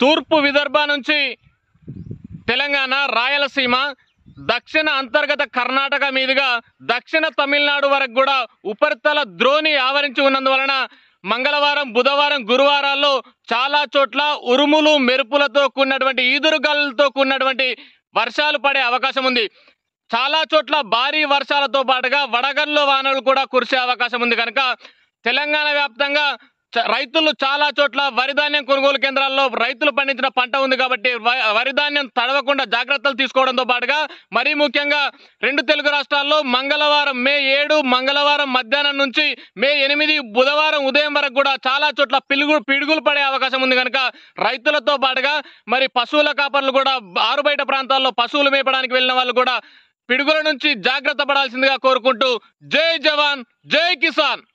తూర్పు విదర్భ నుంచి తెలంగాణ రాయలసీమ దక్షిణ అంతర్గత కర్ణాటక మీదుగా దక్షిణ తమిళనాడు వరకు కూడా ఉపరితల ద్రోణి ఆవరించి ఉన్నందువలన మంగళవారం బుధవారం గురువారాల్లో చాలా చోట్ల ఉరుములు మెరుపులతో కూడినటువంటి ఈదురుగాలులతో కూడినటువంటి వర్షాలు పడే అవకాశం ఉంది చాలా చోట్ల భారీ వర్షాలతో పాటుగా వడగళ్ళు వానలు కూడా కురిసే అవకాశం ఉంది కనుక తెలంగాణ వ్యాప్తంగా చ- రైతులు చాలా చోట్ల వరి ధాన్యం కొనుగోలు కేంద్రాల్లో రైతులు పండించిన పంట ఉంది కాబట్టి వ- వరి ధాన్యం తడవకుండా జాగ్రత్తలు తీసుకోవడంతో పాటుగా మరీ ముఖ్యంగా రెండు తెలుగు రాష్ట్రాల్లో మంగళవారం మే ఏడు మంగళవారం మధ్యాహ్నం నుంచి మే ఎనిమిది బుధవారం ఉదయం వరకు కూడా చాలా చోట్ల పిలుగు పిడుగులు పడే అవకాశం ఉంది కనుక రైతులతో పాటుగా మరి పశువుల కాపర్లు కూడా ఆరు బయట ప్రాంతాల్లో పశువులు మేపడానికి వెళ్ళిన వాళ్ళు కూడా పిడుగుల నుంచి జాగ్రత్త పడాల్సిందిగా కోరుకుంటూ జై జవాన్ జై కిసాన్